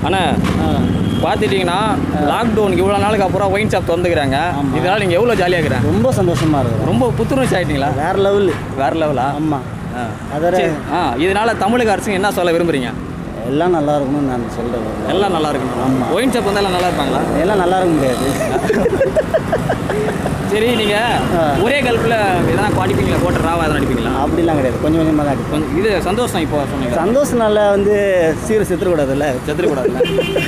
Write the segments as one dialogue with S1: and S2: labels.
S1: அண்ணா பார்த்துட்டிங்கன்னா லாக்டவுனுக்கு இவ்வளோ நாளுக்கு அப்புறம் ஒயின் ஷாப் திறந்துக்கிறாங்க இதனால் நீங்கள் எவ்வளோ ஜாலியாக இருக்கிறேன்
S2: ரொம்ப சந்தோஷமா இருக்கு
S1: ரொம்ப புத்துணர்ச்சி ஆகிட்டீங்களா
S2: வேற லெவல்
S1: வேற லெவலா
S2: ஆமா
S1: ஆ
S2: அதர
S1: சரி. ஆ இதனால தமிழக அரசுக்கு என்ன சொல்ல விரும்புறீங்க
S2: எல்லாம் நல்லா இருக்கணும்னு நான் சொல்றேன்
S1: எல்லாம் நல்லா இருக்கணும் ஒயின் ஷாப் வந்தால் எல்லாம் நல்லா இருப்பாங்களா
S2: எல்லாம் நல்லா இருக்க முடியாது
S1: சரி நீங்கள் ஒரே கல்ப்பில் எதனா அடிப்பீங்களா போட்டு ராவா எதனா அடிப்பீங்களா
S2: அப்படிலாம் கிடையாது கொஞ்சம் கொஞ்சமாக தான் அடிப்பேன்
S1: கொஞ்சம் இது சந்தோஷம் இப்போ சொன்னீங்க
S2: சந்தோஷம் நல்லா வந்து சீர செத்துக்கூடாதுல்ல
S1: செத்துடக்கூடாதுல்ல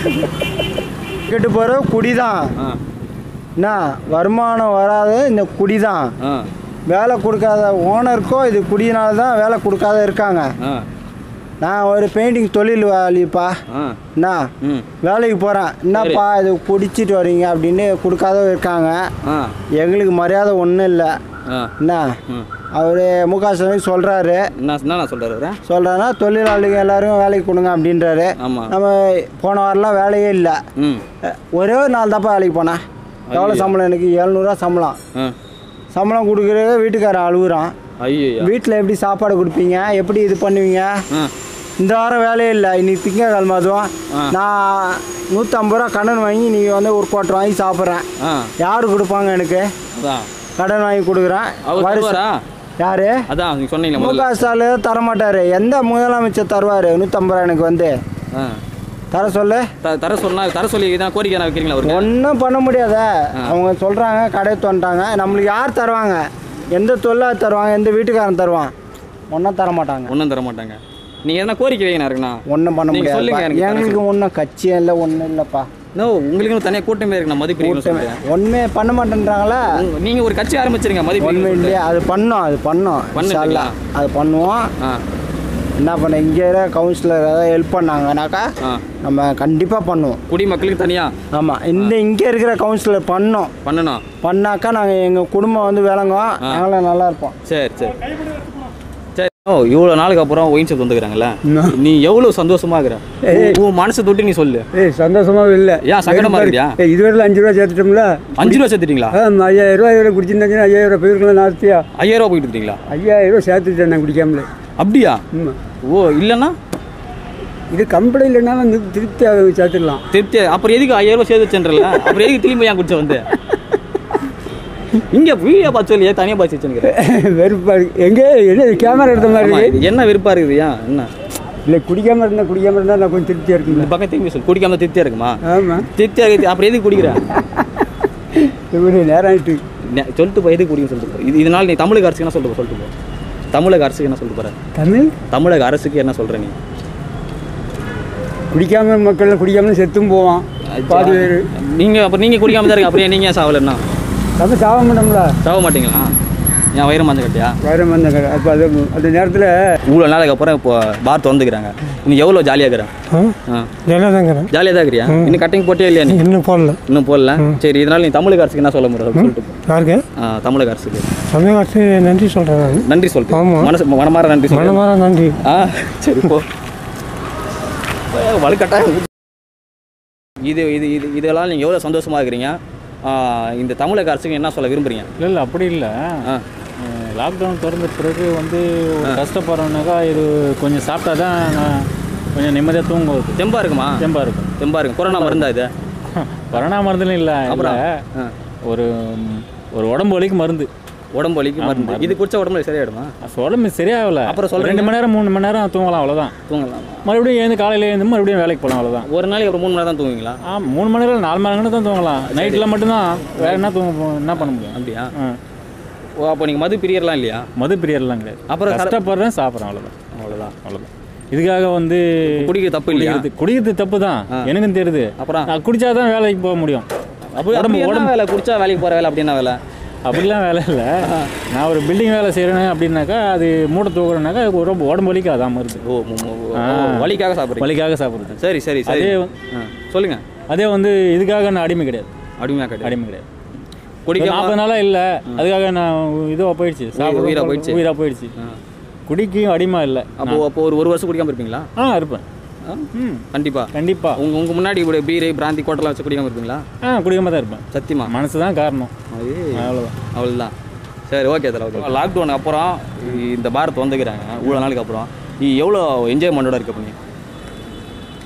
S2: கெட்டு போகிற குடி தான்
S1: ஆ
S2: என்ன வருமானம் வராது இந்த குடி தான்
S1: ஆ
S2: வேலை கொடுக்காத ஓனருக்கோ இது குடியினால தான் வேலை கொடுக்காத இருக்காங்க
S1: ஆ
S2: நான் ஒரு பெயிண்டிங் தொழில் வேலைப்பா
S1: ஆ
S2: என்ன
S1: ம்
S2: வேலைக்கு போகிறேன் என்னப்பா இது குடிச்சிட்டு வரீங்க அப்படின்னு கொடுக்காத இருக்காங்க
S1: ஆ
S2: எங்களுக்கு மரியாதை ஒன்றும் இல்லை
S1: ஆ
S2: என்ன
S1: ம்
S2: அவர் மு க ஸ்டாலின் சொல்கிறாரு
S1: என்ன என்ன சொல்கிறாரு
S2: சொல்கிறாருன்னா தொழிலாளிங்க எல்லாரும் வேலைக்கு கொடுங்க அப்படின்றாரு
S1: ஆமாம்
S2: நம்ம போன வாரம்லாம் வேலையே இல்லை
S1: ம்
S2: ஒரே ஒரு நாள் தான்ப்பா வேலைக்கு போனேன் எவ்வளோ சம்பளம் எனக்கு எழுநூறுவா சம்பளம்
S1: ஆ
S2: சம்பளம் கொடுக்குறது வீட்டுக்காரன் அழுகுறான்
S1: ஐயோ
S2: வீட்டில் எப்படி சாப்பாடு கொடுப்பீங்க எப்படி இது பண்ணுவீங்க
S1: ஆ
S2: இந்த வாரம் வேலையே இல்லை இன்னைக்கு திங்கக்கிழமை அதுவும் நான் நூற்றம்பது ரூபா கடன் வாங்கி நீங்கள் வந்து ஒரு குவார்ட்டர் வாங்கி சாப்பிட்றேன்
S1: ஆ
S2: யார் கொடுப்பாங்க எனக்கு
S1: அதான்
S2: கடன் வாங்கி கொடுக்குறேன்
S1: அவர் தருவாரா
S2: யார்
S1: அதான் நீங்கள் சொன்னீங்களே
S2: மு
S1: முதல்ல
S2: க ஸ்டாலின் தரமாட்டார் எந்த முதலமைச்சர் தருவார் நூற்றம்பது ரூபா எனக்கு வந்து
S1: ஆ
S2: தர சொல்லு
S1: த- தர சொன்னா தர சொல்லி தான் கோரிக்கை என்ன வைக்கிறீங்களா அவருக்கு
S2: ஒன்றும் பண்ண முடியாத அவங்க சொல்கிறாங்க கடை தோன்ட்டாங்க நம்மளுக்கு யார் தருவாங்க எந்த தொழிலாளர் தருவாங்க எந்த வீட்டுக்காரன் தருவான் ஒன்றும் தர மாட்டாங்க
S1: ஒன்றும் தர மாட்டாங்க நீங்கள் எதனா கோரிக்கை வைங்க இருக்குண்ணா
S2: ஒன்றும் பண்ண
S1: நீங்க சொல்லுங்க
S2: முடியாது
S1: எனக்கு தர
S2: எங்களுக்கு ஒன்றும் கட்சியும் இல்லை ஒன்றும் இல்லைப்பா
S1: நோ உங்களுக்கு தனியாக கூட்டமே இருக்குண்ணா மதிப்பீங்க சொல்லிட்டு
S2: ஒன்றுமே பண்ண மாட்டேன்றாங்களா
S1: உங்க- நீங்க ஒரு கட்சி ஆரம்பிச்சிருங்க
S2: ஒன்றுமே
S1: மதிப்பீங்க
S2: இல்லையா அது பண்ணோம் அது பண்ணோம்
S1: பண்ணுவீங்களா?
S2: இன்ஷா அல்லாஹ். அது பண்ணுவோம்
S1: ஆ
S2: என்ன பண்ண இங்கே கவுன்சிலர் ஏதாவது ஹெல்ப் பண்ணாங்கனாக்கா
S1: ஆ
S2: நம்ம கண்டிப்பாக பண்ணுவோம்
S1: குடிமக்களுக்கு தனியா
S2: ஆமாம் இந்த இங்கே இருக்கிற கவுன்சிலர் பண்ணோம்
S1: பண்ணணும்
S2: பண்ணாக்கா நாங்கள் எங்கள் குடும்பம் வந்து விளங்கும் நாங்களும் நல்லா இருப்போம்
S1: சரி சரி சரி ஓ இவ்வளோ நாளுக்கு அப்புறம் ஒயின் ஷாப் வந்துக்கிறாங்கல்ல நீ எவ்வளோ சந்தோஷமா இருக்கிற உன் உன் மனசை தொட்டு நீ சொல்லு
S3: ஏய் சந்தோஷமாவே இல்லை
S1: ஏன் சங்கடமா இருக்கியா
S3: ஏய் இதுவரையில் அஞ்சு ரூபா சேர்த்துட்டோம்ல
S1: அஞ்சு ரூபா சேர்த்துட்டீங்களா
S3: ஆ ஐயாயிரம் ரூபா இவ்வளோ குடிச்சிருந்தாச்சுன்னா ஐயாயிரம் ரூபா போயிருக்கலாம் நாஸ்தியா
S1: ஐயாயிரம் ரூபா போயிட்டு இருக்கீங்களா
S3: ஐயாயிரம் ரூபா சேர்த்துட்டேன் நான் குடிக்காமலே
S1: அப்படியா
S3: ஆமாம்
S1: ஓ இல்லைன்னா
S3: இது கம்பெனி இல்லைனாலும் வந்து திருப்தி சேர்த்துடலாம்
S1: திருப்தி அப்புறம் எதுக்கு ஐயாயிரம் ரூபாய் சேர்த்து வச்சுன்றல அப்புறம் எதுக்கு திரும்பி ஏன் குடிச்ச வந்து இங்க வீடியோ பார்த்து சொல்லி ஏன் தனியாக பார்த்து வச்சுருக்கிறேன்
S3: வெறுப்பா இருக்கு எங்கே என்ன கேமரா எடுத்த மாதிரி இருக்கு
S1: என்ன விருப்பா இருக்குது ஏன் என்ன
S3: இல்லை குடிக்காம இருந்தால் குடிக்காம இருந்தால் நான் கொஞ்சம் திருப்தியாக
S1: இந்த
S3: இருக்குங்க
S1: பக்கம் திரும்பி சொல்லு குடிக்காம திருப்தியா இருக்குமா
S3: ஆமாம்
S1: திருப்தியா இருக்குது அப்புறம் எதுக்கு குடிக்கிற
S3: இவரு நேரம் ஆயிட்டு
S1: நெ- சொல்லிட்டு போ எதுக்கு குடிக்கும் சொல்லிட்டு போ இது இதனால நீ தமிழக அரசுக்கு என்ன சொல்லிட்டு போ சொல்லிட்டு போ தமிழக அரசுக்கு என்ன சொல்லிட்டு போற
S3: தமிழ்
S1: தமிழக அரசுக்கு என்ன சொல்ற நீ
S3: குடிக்காம மக்கள் குடிக்காம செத்தும் போவான் பாதி பேர்
S1: நீங்க அப்புறம் நீங்க குடிக்காம தான் இருக்கு அப்புறம் ஏன் நீங்க ஏன் சாவலன்னா
S3: நம்ம சாக மாட்டோம்ல
S1: சாவ மாட்டீங்களா என் வயிறு மஞ்ச கட்டியா
S3: வேற வந்தாங்க அப்போ அது அந்த நேரத்தில்
S1: இவ்வளோ நாளைக்கு அப்புறம் இப்போ பார் திறந்துக்கிறாங்க நீ எவ்வளோ ஜாலியாக இருக்கிற ஆ
S4: ஜெயலலிதாங்கிறேன்
S1: ஜாலியாக தான் இருக்கிறியா இன்னும் கட்டிங் போட்டியா இல்லையா நீ
S4: இன்னும் போடல
S1: இன்னும் போடல சரி இதனால நீ தமிழக அரசுக்கு என்ன சொல்ல முடியும் சொல்லிட்டு போ.
S4: யாருக்கு
S1: ஆ, தமிழக அரசுக்கு
S4: தமிழக அரசு நன்றி சொல்கிறேன் நான்
S1: நன்றி சொல்லிட்டு
S4: ஆமா.
S1: மனசு மனமார நன்றி சொல்லு
S4: மனமார நன்றி
S1: ஆ சரி போ வலுக்கட்டாயம் இது இது இது இதெல்லாம் நீங்கள் எவ்வளோ சந்தோஷமாக இருக்கிறீங்க ஆ, இந்த தமிழக அரசுக்கு என்ன சொல்ல விரும்புறீங்க
S5: இல்லை இல்லை அப்படி இல்லை
S1: ஆ
S5: லாக்டவுன் திறந்த பிறகு வந்து ஒரு கஷ்டப்படுறோன்னாக்கா இது கொஞ்சம் சாப்பிட்டா தான் நான் கொஞ்சம் நிம்மதியாக தூங்குவது
S1: தெம்பா இருக்குமா
S5: தெம்பாக இருக்கும்
S1: தெம்பா இருக்கும் கொரோனா மருந்தா இது
S5: கொரோனா மருந்துன்னு இல்லை
S1: அப்புறம்
S5: இல்லை
S1: ஆ.
S5: ஒரு ஒரு உடம்பு வலிக்கு மருந்து
S1: உடம்பு வலிக்கு மருந்து இது குடிச்சா உடம்பு சரியாயிடுமா
S5: அப்ப உடம்பு சரியாகல
S1: அப்புறம் சொல்றீங்க?
S5: ரெண்டு மணி நேரம் மூணு மணி நேரம் தூங்கலாம் அவ்வளோதான்
S1: தூங்கலாம்
S5: மறுபடியும் எழுந்து காலையில் எழுந்து மறுபடியும் வேலைக்கு போகலாம் அவ்வளோதான்
S1: ஒரு நாளைக்கு அப்புறம் மூணு மணி நேரம் தான் தூங்குவீங்களா
S5: ஆ மூணு மணி நேரம் நாலு மணி நேரம் தான் தூங்கலாம் நைட்டில் மட்டும்தான் வேற என்ன தூங்க போ- என்ன பண்ண முடியும்
S1: அப்படியா
S5: ஆ.
S1: ஓ அப்போ நீங்கள் மது பிரியர்லாம் இல்லையா
S5: மது பிரியர்லாம் கிடையாது
S1: அப்புறம் கர-
S5: கஷ்டப்படுறேன் சாப்பிட்றேன் அவ்வளோதான்
S1: அவ்வளோதான்
S5: அவ்வளோதான் இதுக்காக வந்து
S1: குடிக்கிற தப்பு இல்லையா
S5: குடிக்கிறது குடிக்கிறது தப்பு தான் எனக்கும் தெரியுது
S1: அப்புறம்
S5: நான் குடிச்சாதான் வேலைக்கு போக முடியும்
S1: அப்போ உடம்பு உடம்பு வேலை குடிச்சா வேலைக்கு போகிற வேலை அப்படின்னா வேலை
S5: அப்படிலாம் வேலை இல்லை நான் ஒரு பில்டிங் வேலை செய்கிறேன் அப்படின்னாக்கா அது மூட்டை தூக்குறேனாக்கா அது உடம்பு உடம்பு வலிக்கு அதான் மருந்து
S1: ஓ மு- மு- ஓ, வலிக்காக சாப்பிட்றீங்க
S5: வலிக்காக சாப்பிட்றது
S1: சரி சரி சரி
S5: அதே
S1: ஆ, சொல்லுங்க
S5: அதே வந்து இதுக்காக நான் அடிமை கிடையாது
S1: அடிமையாக கிடையாது
S5: அடிமை கிடையாது
S1: குடிக்காம
S5: நாற்பது நாளாக இல்லை அதுக்காக நான் இதுவாக போயிடுச்சு சாப்பிட
S1: உயிரா போயிடுச்சு.
S5: உயிராக போயிடுச்சு குடிக்கும் அடிமை இல்லை
S1: அப்போ அப்போ ஒரு ஒரு வருஷம் குடிக்காம இருப்பீங்களா
S5: ஆ இருப்பேன்
S1: ஆ?
S5: ம்
S1: கண்டிப்பா
S5: கண்டிப்பாக
S1: உங்க உங்க முன்னாடி இப்படி பீரை பிராந்தி கோட்டெல்லாம் வச்சு குடிக்காம இருப்பீங்களா
S5: ஆ குடிக்காம தான் இருப்பேன்
S1: சத்தியமா
S5: மனசு தான் காரணம்
S1: ஐயே.
S5: அவ்வளோதான்
S1: அவ்வளோதான் சரி ஓகே தலை ஓகே லாக்டவுன் அப்புறம் இந்த பாரத் வந்துக்கிறாங்க இவ்வளோ நாளுக்கு அப்புறம் நீ எவ்வளோ என்ஜாய்மெண்ட்டோட இருக்க பண்ணி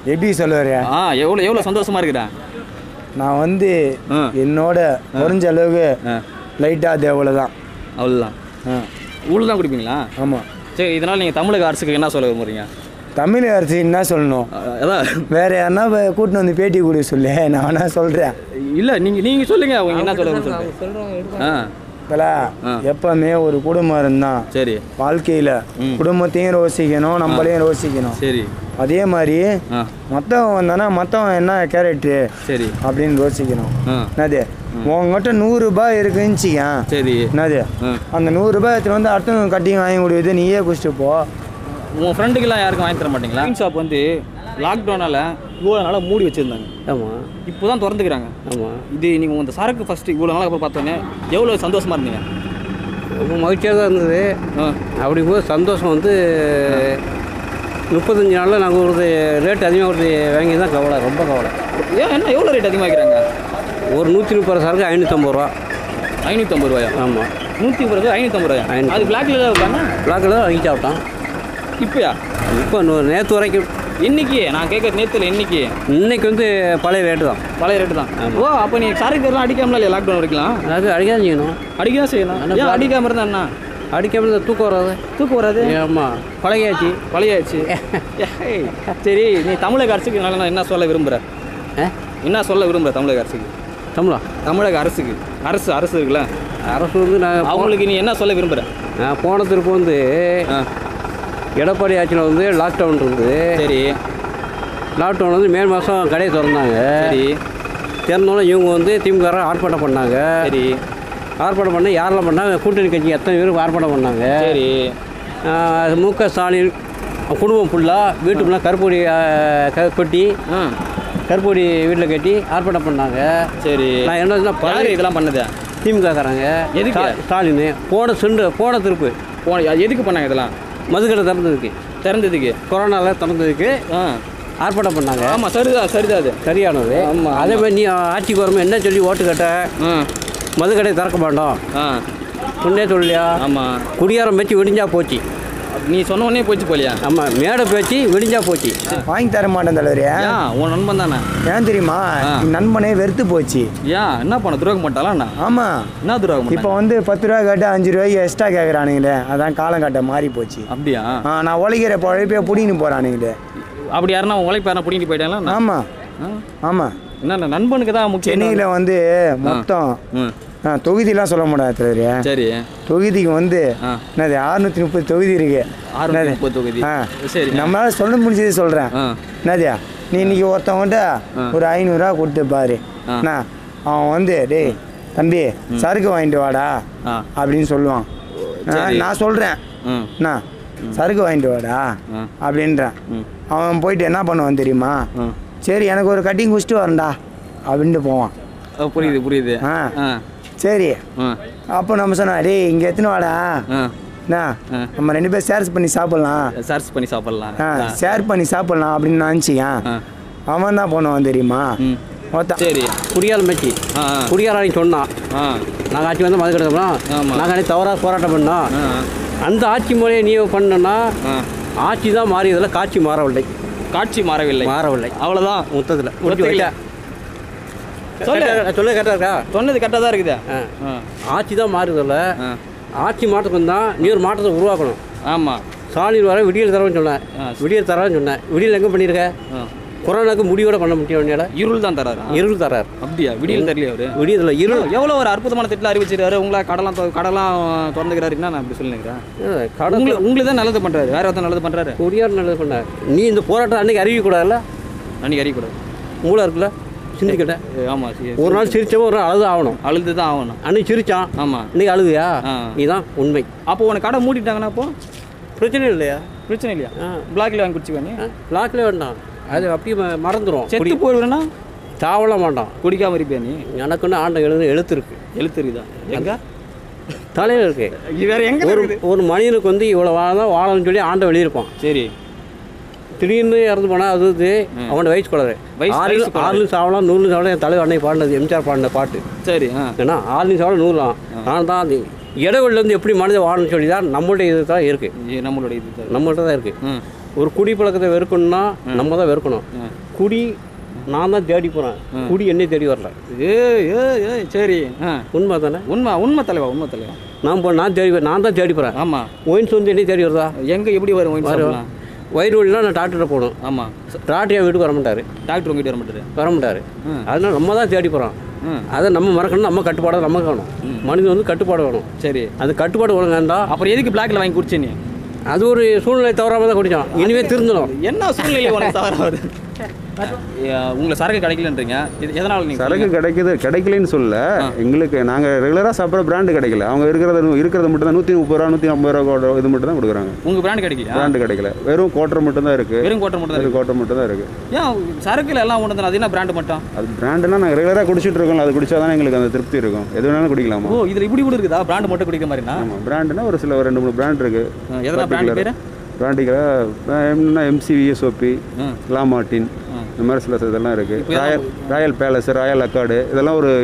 S2: எப்படி சொல்லுவாரு
S1: ஆ எவ்வளோ எவ்வளோ சந்தோஷமா இருக்கிறா
S2: நான் வந்து
S1: ஆ.
S2: என்னோட குறைஞ்ச அளவுக்கு
S1: ஆ
S2: லைட்டாக தேவலை தான்
S1: அவ்வளோதான்
S2: ஆ
S1: ஊழல் தான் குடிப்பீங்களா
S2: ஆமாம்
S1: சரி இதனால் நீங்கள் தமிழக அரசுக்கு என்ன சொல்ல விரும்புறீங்க
S2: தமிழ் அரசு என்ன சொல்லணும்
S1: அ- அதான்
S2: வேற யாருன்னா வே- கூட்டின்னு வந்து பேட்டி கொடு சொல்லு நான் வேணா சொல்கிறேன்
S1: இல்லை நீங்கள் நீங்கள் சொல்லுங்கள் அவங்க என்ன சொல்ல விரும்புறீங்க ஆ
S2: தல எப்பவுமே ஒரு குடும்பம் இருந்தான்
S1: சரி
S2: வாழ்க்கையில் குடும்பத்தையும் ரோசிக்கணும் நம்மளையும் ரோசிக்கணும்
S1: சரி
S2: அதே மாதிரி
S1: ஆ
S2: மற்றவன் வந்தானா மற்றவன் என்ன கேரக்டரு
S1: சரி
S2: அப்படின்னு யோசிக்கணும்
S1: ஆ
S2: என்னது உங்ககிட்ட நூறுரூபா இருக்குன்னு வச்சுக்கேன்
S1: சரி
S2: என்னது
S1: ஆ.
S2: அந்த நூறுரூபா எடுத்துட்டு வந்து அடுத்தவங்க கட்டி வாங்கி கொடுக்குது நீயே குடிச்சிட்டு போ
S1: உங்கள் ஃப்ரெண்டுக்கெல்லாம் யாருக்கும் வாங்கி தர மாட்டீங்களா மீன் ஷாப் வந்து லாக்டவுனால் இவ்வளோ நாளாக மூடி வச்சுருந்தாங்க
S3: ஆமாம்
S1: இப்போ தான் திறந்துக்கிறாங்க
S3: ஆமாம்
S1: இது நீங்கள் இந்த சரக்கு ஃபஸ்ட்டு இவ்வளோ நாளாக அப்புறம் பார்த்தோன்னே எவ்வளோ சந்தோஷமாக இருந்தீங்க
S3: ரொம்ப மகிழ்ச்சியாக தான் இருந்தது
S1: ஆ
S3: அப்படி போது சந்தோஷம் வந்து முப்பத்தஞ்சு நாளில் நாங்கள் ஒரு ரேட் அதிகமாக ஒரு வாங்கி தான் கவலை ரொம்ப கவலை
S1: ஏன் என்ன எவ்வளோ ரேட் அதிகமாக வைக்கிறாங்க
S3: ஒரு நூற்றி முப்பது சரக்கு ஐநூற்றம்பது ரூபா
S1: ஐநூற்றம்பது ரூபாயா
S3: ஆமாம்
S1: நூற்றி முப்பது ரூபாய் ஐநூற்றம்பது ரூபாயா
S3: ஐநூத்தி
S1: அது பிளாக்ல தான் இருக்காங்க
S3: பிளாக்கில் தான் வாங்கி சாப்பிட்டோம்
S1: இப்போயா
S3: இப்போ நேற்று வரைக்கும்
S1: இன்னைக்கு நான் கேட்குற நேத்துல இன்னைக்கு
S3: இன்னைக்கு வந்து பழைய ரேட்டு தான்
S1: பழைய ரேட்டு தான் ஓ அப்போ நீ சரக்கு தெரியலாம் அடிக்காமல இல்லையா லாக்டவுன் வரைக்கலாம்
S3: அது அடிக்காதான் செய்யணும்
S1: அடிக்க தான் செய்யணும்
S3: ஆனா
S1: ஏன் அடிக்காம இருந்தா என்ன
S3: அடிக்காமல் இருந்தா தூக்கம் வராது
S1: தூக்கம் வராது
S3: ஆமாம் பழகியாச்சு
S1: பழையாச்சு ஏய், சரி நீ தமிழக அரசுக்கு நல்லா நான் என்ன சொல்ல விரும்புற
S3: ஆ
S1: என்ன சொல்ல விரும்புற தமிழக அரசுக்கு
S3: தமிழா
S1: தமிழக அரசுக்கு அரசு அரசு இருக்குல்ல
S3: அரசு வந்து நான்
S1: அவங்களுக்கு நீ என்ன சொல்ல விரும்புற
S3: நான் போன திருப்பு வந்து
S1: ஆ
S3: எடப்பாடி ஆட்சியில் வந்து லாக்டவுன் இருந்தது
S1: சரி
S3: லாக்டவுன் வந்து மே மாதம் கடையை திறந்தாங்க
S1: சரி
S3: திறந்தோன்னே இவங்க வந்து திமுக ஆர்ப்பாட்டம் பண்ணாங்க
S1: சரி
S3: ஆர்ப்பாட்டம் பண்ண யாரெல்லாம் பண்ணாங்க கூட்டணி கட்சி எத்தனை பேர் ஆர்ப்பாட்டம் பண்ணாங்க
S1: சரி
S3: ஆஹ் மு க ஸ்டாலின் குடும்பம் ஃபுல்லாக வீட்டு ஃபுல்லாக கருப்பொடி ஆஹ் க கொட்டி
S1: ஆ
S3: கருப்பொடி வீட்டில் கட்டி ஆர்ப்பாட்டம் பண்ணாங்க
S1: சரி
S3: நான் என்ன சொன்னா,
S1: யாரு
S3: பழைய
S1: இதெல்லாம் பண்ணது
S3: திமுகக்காரங்க
S1: எதுக்கு?
S3: ஸ்டா- ஸ்டாலின் போன சென்று போன திருப்பு
S1: போன எதுக்கு பண்ணாங்க இதெல்லாம்
S3: மதுக்கடை திறந்ததுக்கு
S1: திறந்ததுக்கு
S3: கொரோனாவில் திறந்ததுக்கு
S1: ஆ
S3: ஆர்ப்பாட்டம் பண்ணாங்க
S1: ஆமாம் சரிதான் சரிதான் அது
S3: சரியானது
S1: ஆமா,
S3: அதே மாதிரி நீ ஆட்சிக்கு வரும்போது என்ன சொல்லி ஓட்டு கேட்ட
S1: ஆ
S3: மதுக்கடை திறக்க மாட்டோம்
S1: ஆ
S3: சொன்னே சொல்லியா
S1: ஆமாம்
S3: குடியாரம் பேச்சு விடிஞ்சா போச்சு
S1: நீ சொன்ன உடனே போச்சு போலியா
S3: ஆமாம் மேடை பேச்சு விடிஞ்சா போச்சு
S2: வாங்கி தர மாட்டேன் தலைவரே
S1: ஏன் உன் நண்பன் தானே
S2: ஏன் தெரியுமா
S1: ஆ.
S2: என் நண்பனே வெறுத்து போச்சு
S1: ஏன் என்ன பண்ண துரோகம் பண்ணிட்டாலா என்ன
S2: ஆமாம்
S1: என்ன துரோகம்
S2: இப்போ
S1: பண்ண
S2: வந்து பத்து ரூபா கேட்டு அஞ்சு ரூபாய்க்கு எக்ஸ்ட்ரா கேட்குறானுங்களே அதான் காலம் காட்ட மாறி போச்சு
S1: அப்படியா
S2: ஆ நான் உழைக்கிற பழைப்பே பிடின்னு போகிறானுங்களே
S1: அப்படி யாருன்னா உன் உழைப்பு யாரா பிடிங்கிட்டு போயிட்டாங்களா என்ன?
S2: ஆமாம்
S1: ஆ?
S2: ஆமாம்
S1: என்ன நண்பனுக்கு தான் முக்கியம்
S2: சென்னையில் வந்து மொத்தம்
S1: ம்
S2: ஆ தொகுதியெலாம் சொல்ல முடியாது தலைவரே
S1: சரி
S2: தொகுதிக்கு வந்து
S1: ஆ.
S2: என்னது அறுநூத்தி முப்பது தொகுதி இருக்கு
S1: அறுநூத்தி
S2: என்னது?
S1: முப்பது தொகுதி.
S2: ஆ
S1: சரி.
S2: நம்மளால சொல்ல முடிஞ்சது சொல்கிறேன்
S1: ஆ
S2: என்னதியா நீ இன்னைக்கு ஒருத்தவன்கிட்ட ஒரு ஐநூறுரூவா கொடுத்து பாரு
S1: ஆ.
S2: என்ன அவன் வந்து டேய் தம்பி சரக்கு வாங்கிட்டு வாடா
S1: ஆ
S2: அப்படின்னு சொல்லுவான் ஆ,
S1: சரி.
S2: நான் சொல்கிறேன்
S1: ம்
S2: என்ன சரக்கு வாங்கிட்டு வாடா
S1: ஆ.
S2: அப்படின்றேன்
S1: ம்.
S2: அவன் போயிட்டு என்ன பண்ணுவான் தெரியுமா
S1: ம்.
S2: சரி எனக்கு ஒரு கட்டிங் குடிச்சிட்டு வரேன்டா அப்படின்ட்டு போவான்
S1: ஆ, புரியுது புரியுது
S2: ஆ.
S1: ஆ
S2: சரி
S1: ஆ
S2: அப்போ நம்ம சொன்னோம் டேய் இங்கே எத்தனை வாடா
S1: ஆ
S2: என்ன
S1: ஆ.
S2: நம்ம ரெண்டு பேரும் ஷேர்ஸ் பண்ணி சாப்பிட்லாம்
S1: சர்ச் பண்ணி சாப்பிடலாம்
S2: ஆ
S1: ஆ.
S2: ஷேர் பண்ணி சாப்பிட்லாம் அப்படின்னு நினச்சிக்கேன்
S1: ஆ.
S2: அவன் என்ன பண்ணுவான் தெரியுமா
S1: ம்
S2: ஒருத்தன்
S1: சரி
S3: குடியாரம் பேச்சு
S1: ஆ ஆ.
S3: குடியாரம் சொன்னான்
S1: ஆ
S3: நாங்கள் ஆட்சி வந்து மதுக்கடை
S1: ஆமா.
S3: நாங்கள் அன்றைக்கி தவறாக போராட்டம் பண்ணோம்
S1: ஆ
S3: அந்த ஆட்சி முறையை நீ பண்ணனா
S1: ஆ
S3: ஆட்சி தான் மாறியதில் காட்சி மாறவில்லை
S1: காட்சி மாறவில்லை
S3: மாறவில்லை
S1: அவ்வளோதான்
S3: மொத்தத்தில்
S1: ஒத்துக்கல. சொல்லு.
S3: சொல்ல கரெக்டாக இருக்கா
S1: சொன்னது கரெக்டாக தான் இருக்குது
S3: ஆ.
S1: ஆ
S3: ஆட்சி தான் மாறுதில்ல
S1: ஆ
S3: ஆட்சி மாற்றத்துக்கு தான் நீ ஒரு மாற்றத்தை உருவாக்கணும்
S1: ஆமாம்
S3: ஸ்டாலின் வர விடியல் தரேன்னு சொன்னேன்
S1: ஆ.
S3: விடியல் தரேன்னு சொன்னேன் விடியல் எங்கே பண்ணியிருக்க
S1: ஆ
S3: கொரோனாக்கு முடிவோட பண்ண முடியும்
S1: இருள் தான் தராரு
S3: இருள் தரார்
S1: அப்படியா விடியல் தெரியல அவரு
S3: விடியதில் இருள்
S1: எவ்வளோ ஒரு அற்புதமான திட்டம் அறிவிச்சிருக்காரு உங்களை கடலாம் தொ- கடலாம் திறந்துக்கிறாரு என்ன நான் இப்படி சொல்லிக்கிறேன்
S3: கடல்
S1: உங்களுக்கு உங்களுக்கு தான் நல்லது பண்ணுறாரு வேற ஒருத்தர் நல்லது பண்ணுறாரு
S3: குடியார் நல்லது பண்ண நீ இந்த போராட்டம் அன்னைக்கு அறிவிக்கக்கூடாதுல்ல
S1: அன்னைக்கு அறியக்கூடாது
S3: மூளை இருக்குல்ல சிந்திக்கிட்ட
S1: ஆமாம்
S3: ஒரு நாள் சிரிச்சவன் ஒரு நாள் அழுது ஆகணும்
S1: அழுது தான் ஆகணும்
S3: அன்னைக்கு சிரிச்சான்
S1: ஆமாம்
S3: இன்னைக்கு அழுதுயா
S1: ஆ.
S3: நீதான் உண்மை
S1: அப்போ உனக்கு கடை மூடிட்டாங்கன்னா அப்போ
S3: பிரச்சனை இல்லையா
S1: பிரச்சனை இல்லையா
S3: ஆ.
S1: பிளாக்ல வாங்கி குடிச்சுக்கோ நீ
S3: லாக்கில் வேண்டாம் அது அப்படியே ம- மறந்துடும்
S1: செத்து போயிடுவேன்னா
S3: சாவல மாட்டான்
S1: குடிக்காம இருப்பியா நீ
S3: எனக்குன்னு ஆண்ட எழுது எழுத்து இருக்கு
S1: எழுத்து இருக்குதா எங்க
S3: தலையில் இருக்கு
S1: இது வேற எங்க
S3: ஒரு
S1: இருக்குது
S3: ஒரு மனிதனுக்கு வந்து இவ்வளோ வாழதான் வாழணும்னு சொல்லி ஆண்ட வெளியிருப்பான்
S1: சரி
S3: திடீர்னு இறந்து போனால் அது இது அவனோட வயசு கூடாது
S1: வயசு-
S3: ஆறு
S1: வயசு கூடாது.
S3: ஆறு சாவலாம் நூறு சாவலாம் என் தலைவர் அன்னைக்கு பாடினது எம்ஜிஆர் பாடின பாட்டு
S1: சரி ஆ
S3: ஏன்னா ஆறு சாவலாம் நூறுலாம் ஆனால் தான் அது இடைவெளியிலேருந்து எப்படி மனிதன் வாழணும்னு சொல்லி தான் நம்மளுடைய இது தான் இருக்குது
S1: இது நம்மளுடைய இது தான்.
S3: நம்மள்ட்ட தான் இருக்குது
S1: ம்
S3: ஒரு குடிப்பழக்கத்தை வெறுக்கணும்னா நம்ம தான் வெறுக்கணும்
S1: ம்
S3: குடி நான் தான் தேடி போகிறேன் குடி என்னை தேடி வரல
S1: ஏ ஏ ஏ சரி ஆ
S3: உண்மை தானே
S1: உண்மை உண்மை தலைவா உண்மை தலைவா
S3: நான் போ நான் தேடி நான் தான் தேடி போகிறேன்
S1: ஆமாம்
S3: ஒயின்ஸ் வந்து என்னை தேடி வருதா
S1: எங்கே எப்படி வரும் ஒயின் ஷாப்லாம்
S3: வயிறு வழிலாம் நான் டாக்டர்கிட்ட போகணும்
S1: ஆமாம்
S3: டாக்டர் என் வீட்டுக்கு வர மாட்டார்
S1: டாக்டர் உங்ககிட்ட வர மாட்டாரு
S3: வர மாட்டார்
S1: ம்.
S3: அதனால நம்ம தான் தேடி போகிறோம்
S1: ம்
S3: அதை நம்ம மறக்கணும் நம்ம கட்டுப்பாடாக நமக்கு வேணும் மனிதன் வந்து கட்டுப்பாடு வேணும்
S1: சரி
S3: அந்த கட்டுப்பாடு ஒழுங்கா இருந்தா
S1: அப்புறம் எதுக்கு பிளாக்ல வாங்கி குடிச்ச நீ
S3: அது ஒரு சூழ்நிலை தவறாமல் தான் குடித்தோம் இனிமே திருந்தணும்
S1: என்ன சூழ்நிலை உனக்கு தவற வருது உங்களை சரக்கு கிடைக்கலன்றீங்க இது எதனால நீங்க
S6: சரக்கு கிடைக்குது கிடைக்கலன்னு சொல்ல எங்களுக்கு நாங்கள் ரெகுலராக சாப்பிட்ற பிராண்டு கிடைக்கல அவங்க இருக்கிறது இருக்கிறது மட்டும் தான் நூற்றி முப்பது ரூபா நூற்றி ஐம்பது ரூபா கோட்டை இது மட்டும் தான் கொடுக்குறாங்க
S1: உங்க பிராண்ட் கிடைக்கலையா
S6: பிராண்டு கிடைக்கல வெறும் கோட்டர் மட்டும் தான் இருக்குது
S1: வெறும் கோட்டை மட்டும் தான்
S6: வெறும்
S1: இருக்கு
S6: கோட்டர் மட்டும் தான் இருக்குது
S1: ஏன் சரக்குல எல்லாம் ஒன்று அது என்ன பிராண்ட் மட்டும்
S6: அது பிராண்டுனா நாங்கள் ரெகுலராக குடிச்சிட்டு இருக்கோம் அது குடிச்சா தான் எங்களுக்கு அந்த திருப்தி இருக்கும் எது வேணாலும் குடிக்கலாமா
S1: ஓ இதுல இப்படி கூட இருக்குதா பிராண்ட் மட்டும் குடிக்கிற மாதிரினா
S6: ஆமாம் பிராண்டுனா ஒரு சில ஒரு ரெண்டு மூணு பிராண்ட் இருக்குது
S1: எதனா பிராண்ட் பேரு
S6: பிராண்டிக்கலாக என்னன்னா எம்சிவிஎஸ்ஓபி
S1: ம்.
S6: லாமார்டின் இந்த மாதிரி சில இதெல்லாம் இருக்குது ராயல் ராயல் பேலஸ் ராயல் அக்காடு இதெல்லாம் ஒரு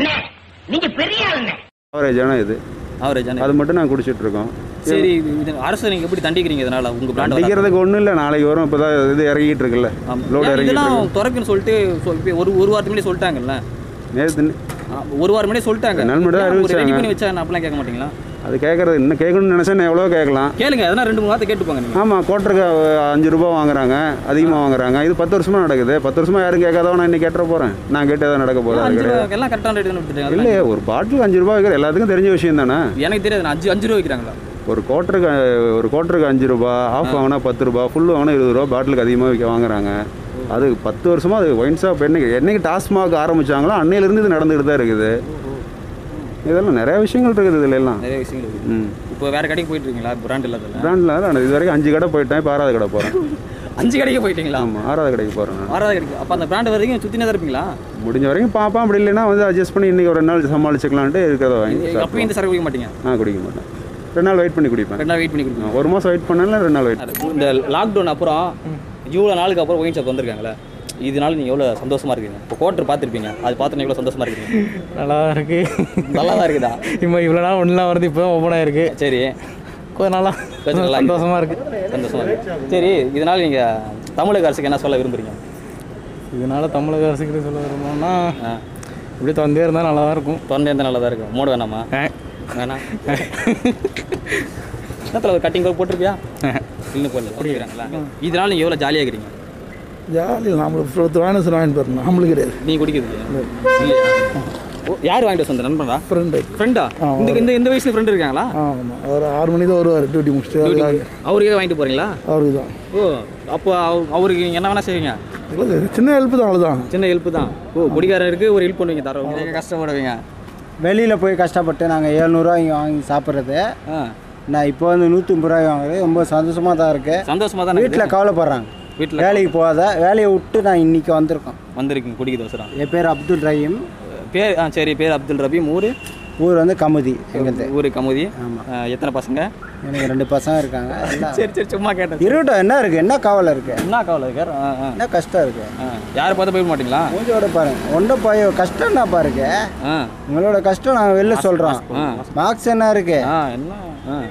S6: ஆவரேஜான இது
S1: அவரேஜ்
S6: அது மட்டும் நாங்கள் குடிச்சிட்டு இருக்கோம்
S1: சரி இது- இது அரசு நீங்க எப்படி தண்டிக்கிறீங்க இதனால உங்க பிராண்ட்
S6: அடிக்கிறதுக்கு ஒன்றும் இல்லை நாளைக்கு வரும் இப்போ தான் இது இறங்கிட்டு இருக்குல்ல லோடு இறங்கிட்டு
S1: இதெல்லாம்
S6: இருக்கு
S1: திறக்குன்னு சொல்லிட்டு சொல் இப்ப ஒரு ஒரு வாரத்துக்கு முன்னாடி சொல்லிட்டாங்கல்ல
S6: நேற்று
S1: ஆ, ஒரு வாரம் முன்னாடி சொல்லிட்டாங்க
S6: நண்பர் தான்
S1: ஏன் ஒரு ரெடி
S6: அறிவிச்சாங்க.
S1: பண்ணி வச்சா என்ன அப்படிலாம் கேட்க மாட்டீங்களா
S6: அது கேட்குறது இன்னும் கேட்கணும்னு நினச்சா நான் எவ்வளோ கேட்கலாம்
S1: கேளுங்க எதனா ரெண்டு மூணு வார்த்தை கேட்டுப்பாங்க நீங்க
S6: ஆமாம் கோட்டருக்கு அஞ்சு ரூபா வாங்குறாங்க அதிகமாக வாங்குறாங்க இது பத்து வருஷமாக நடக்குது பத்து வருஷமாக யாரும் கேட்காதவன் நான் இன்னைக்கு கேட்டுற போகிறேன் நான் கேட்டு எதாவது நடக்க போகுது அது
S1: அஞ்சு
S6: கிடையாது
S1: ரூபா எல்லாம் கரெக்டான ரேட்டு விட்டுட்டாங்க
S6: இல்லையே ஒரு பாட்டில் அஞ்சு ரூபா வைக்கிற எல்லாத்துக்கும் தெரிஞ்ச விஷயம் தானே
S1: எனக்கு தெரியாது நான் அஞ்சு அஞ்சு ரூபா வைக்கிறாங்களா
S6: ஒரு கோட்டருக்கு ஒரு கோட்டருக்கு அஞ்சு ரூபா ஆஃப் வாங்கினா பத்து ரூபா ஃபுல் வாங்கினா இருபது ரூபா பாட்டிலுக்கு அதிகமாக விற்க வாங்குறாங்க அது பத்து வருஷமாக அது ஒயின் ஷாப் என்னைக்கு என்னைக்கு டாஸ்மாக் ஆரம்பிச்சாங்களோ அன்னையிலேருந்து இது நடந்துகிட்டு தான் இருக்குது இதெல்லாம் நிறைய விஷயங்கள் இருக்குது இதுல எல்லாம்
S1: நிறைய விஷயங்கள் இருக்கு
S6: ம்
S1: இப்போ வேற கடைக்கு போயிட்டு இருக்கீங்களா பிராண்ட் இல்லாதல
S6: பிராண்டில் நான் இது வரைக்கும் அஞ்சு கடை போயிட்டேன் இப்போ ஆறாவது கடை போகிறேன்
S1: அஞ்சு கடைக்கு போயிட்டீங்களா
S6: ஆமாம் ஆறாவது கடைக்கு போகிறேன்
S1: ஆறாவது கடைக்கு அப்போ அந்த பிராண்ட் வரைக்கும் சுற்றினே தான் இருப்பீங்களா
S6: முடிஞ்ச வரைக்கும் பார்ப்பேன் அப்படி இல்லைன்னா வந்து அட்ஜஸ்ட் பண்ணி இன்னைக்கு ஒரு ரெண்டு நாள் சமாளிச்சுக்கலான்ட்டு இருக்கிறத வாங்கி
S1: அப்பயும்
S6: சாப்பிடுவேன்.
S1: இந்த சரக்கு குடிக்க மாட்டீங்க
S6: நான் குடிக்க மாட்டேன் ரெண்டு நாள் வெயிட் பண்ணி குடிப்பேன்
S1: ரெண்டு நாள் வெயிட் பண்ணி குடிக்கணும்
S6: ஒரு மாதம் வெயிட் பண்ணல ரெண்டு நாள் வெயிட்
S1: இந்த லாக்டவுன் அப்புறம் இவ்வளோ நாளுக்கு அப்புறம் ஒயின் ஷாப் வந்திருக்காங்களே இதனால நீங்கள் எவ்வளோ சந்தோஷமா இருக்கீங்க இப்போ கோட்டர் பார்த்துருப்பீங்க அது பார்த்து எவ்வளோ சந்தோஷமா இருக்கீங்க
S4: நல்லா தான் இருக்கு
S1: நல்லா தான் இருக்குதா
S4: இப்போ இவ்வளோ நாள் ஒன்றுலாம் வருது இப்போ ஓப்பன் ஆயிருக்கு
S1: சரி
S4: கொஞ்சம் நல்லா
S1: கொஞ்சம் நல்லா இருக்கு.
S4: சந்தோஷமா இருக்கு
S1: சந்தோஷமா இருக்கு சரி இதனால நீங்கள் தமிழக அரசுக்கு என்ன சொல்ல விரும்புறீங்க
S4: இதனால தமிழக அரசுக்கு சொல்ல விரும்புனோம்னா
S1: ஆ
S4: இப்படி தந்தே இருந்தால் நல்லா தான் இருக்கும்
S1: திறந்தே இருந்தால் நல்லா தான் இருக்கும் மூட வேணாமா
S4: ஆ.
S1: வேணாம் என்னத்தில் ஒரு கட்டிங் போட்டிருப்பியா இன்னும் போடல குடிக்கிறாங்களா இதனால நீங்கள் எவ்வளோ ஜாலியாக இருக்கிறீங்க
S7: ஜாலியில் நம்மளுக்கு ஒருத்தர் வாங்கிட்டு வாங்கிட்டு போகிறோம் நம்மளுக்கு கிடையாது
S1: நீ குடிக்கிறது இல்லையா ஓ, யார் வாங்கிட்டு வந்த நண்பனா
S7: ஃப்ரெண்டு
S1: ஃப்ரெண்டா இந்த இந்த இந்த வயசுல ஃப்ரெண்ட் இருக்காங்களா
S7: ஆமாம் அவர் ஆறு மணி தான் வருவார் டியூட்டி முடிச்சுட்டு அதுக்காக
S1: அவருக்கே வாங்கிட்டு போறீங்களா
S7: அவருக்கு தான்
S1: ஓ அப்போ அவ- அவருக்கு நீங்க என்ன வேணா செய்வீங்க
S7: இல்லை, சின்ன ஹெல்ப் தான் அவ்வளோதான்
S1: சின்ன ஹெல்ப் தான் ஓ குடிகாரருக்கு ஒரு ஹெல்ப் பண்ணுவீங்க தர கஷ்டப்படுவீங்க
S2: வெளியில் போய் கஷ்டப்பட்டு நாங்கள் ஏழ்நூறுவா இங்கே வாங்கி சாப்பிட்றது
S1: ஆ
S2: நான் இப்போ வந்து நூற்றி ஐம்பது ரூபாய் வாங்குறது ரொம்ப சந்தோஷமாக தான் இருக்குது
S1: சந்தோஷமா தான்
S2: வீட்டில் கவலைப்படுறாங்க
S1: வீட்டில்
S2: வேலைக்கு போகாத வேலையை விட்டு நான் இன்னைக்கு வந்திருக்கோம்
S1: வந்திருக்கீங்க குடிக்கிறது அவசரம்
S2: என் பேர் அப்துல் ரஹீம்
S1: பேர் ஆ சரி பேர் அப்துல் ரபீம் ஊர்
S2: ஊர் வந்து கமுதி எங்களுக்கு
S1: ஊர் கமுதி ஆ, எத்தனை பசங்க
S2: எனக்கு ரெண்டு பசங்க இருக்காங்க எல்லாம்
S1: சரி சரி சும்மா கேட்டேன்
S2: இருக்கட்டும் என்ன இருக்குது என்ன கவலை இருக்குது
S1: என்ன கவலை இருக்கார் ஆ ஆ
S2: என்ன கஷ்டம் இருக்குது
S1: ஆ யாரை பார்த்து போயிட மாட்டீங்களா
S2: மூஞ்சோட பாருங்க ஒன்றும் பய கஷ்டம் என்னப்பா இருக்கு
S1: ஆ
S2: உங்களோட கஷ்டம் நாங்கள் வெளில சொல்கிறோம்
S1: ஆ
S2: மார்க்ஸ் என்ன இருக்கு
S1: ஆ என்ன ஆ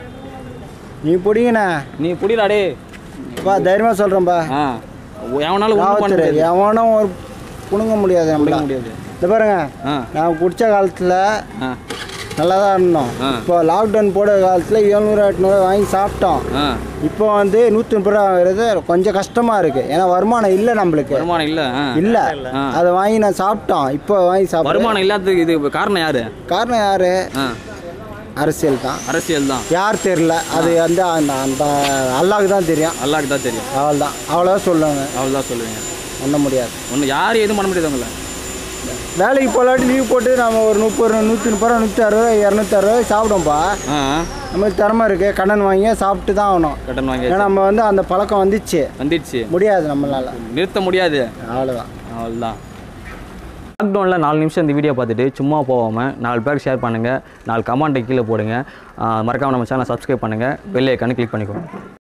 S2: நீ பிடிங்கண்ணா
S1: நீ புடிலாடே
S2: பா தைரியமாக சொல்கிறேன்ப்பா
S1: ஆ எவனாலும் ஒன்றும் பண்ண
S2: காவல்துறை
S1: முடியாது
S2: எவனும் ஒரு புடுங்க முடியாது நம்மளால
S1: முடியாது
S2: இந்த பாருங்க
S1: ஆ
S2: நான் குடிச்ச காலத்தில்
S1: ஆ
S2: நல்லா தான் இருந்தோம்
S1: ஆ.
S2: இப்போ லாக்டவுன் போட காலத்தில் எழுநூறு எட்நூறு வாங்கி சாப்பிட்டோம்
S1: ஆ
S2: இப்போ வந்து நூற்றி முப்பது ரூபா வாங்குறது கொஞ்சம் கஷ்டமாக இருக்குது ஏன்னா வருமானம் இல்லை நம்மளுக்கு
S1: வருமானம் இல்ல ஆ.
S2: இல்லை
S1: ஆ.
S2: அதை வாங்கி நான் சாப்பிட்டோம் இப்போ வாங்கி சாப்பிட்றேன்
S1: வருமானம் இல்லாததுக்கு இது காரணம் யாரு
S2: காரணம் யார்
S1: ஆ
S2: அரசியல் தான்
S1: அரசியல் தான்
S2: யார் தெரில அது வந்து அந்த அந்த அல்லாவுக்கு தான் தெரியும்
S1: அல்லாஹ்க்கு தான் தெரியும்
S2: அவள் தான் அவ்வளோதான் சொல்லுவாங்க
S1: அவ்வளோதான் சொல்லுவீங்க
S2: பண்ண முடியாது
S1: ஒன்று யாரும் எதுவும் பண்ண முடியாது உங்களை
S2: வேலைக்கு போகலாட்டி லீவ் போட்டு நம்ம ஒரு முப்பது ரூபா நூற்றி முப்பது ரூபா நூற்றி அறுபது இரநூத்தி அறுபது சாப்பிடும்ப்பா
S1: ஆ
S2: நம்மளுக்கு திறமை இருக்குது கடன் வாங்கி சாப்பிட்டு தான் ஆகணும்
S1: கடன் வாங்கி
S2: ஏன்னா நம்ம வந்து அந்த பழக்கம் வந்துச்சு
S1: வந்துடுச்சு
S2: முடியாது நம்மளால
S1: நிறுத்த முடியாது
S2: அவ்வளோதான்
S1: அவ்வளோதான் லாக்டவுனில் நாலு நிமிஷம் இந்த வீடியோ பார்த்துட்டு சும்மா போகாமல் நாலு பேருக்கு ஷேர் பண்ணுங்கள் நாலு கமெண்ட்டை கீழே போடுங்க மறக்காமல் நம்ம சேனலை சப்ஸ்கிரைப் பண்ணுங்கள் பெல் ஐக்கானு கிளிக் பண்ணிக்கோங்க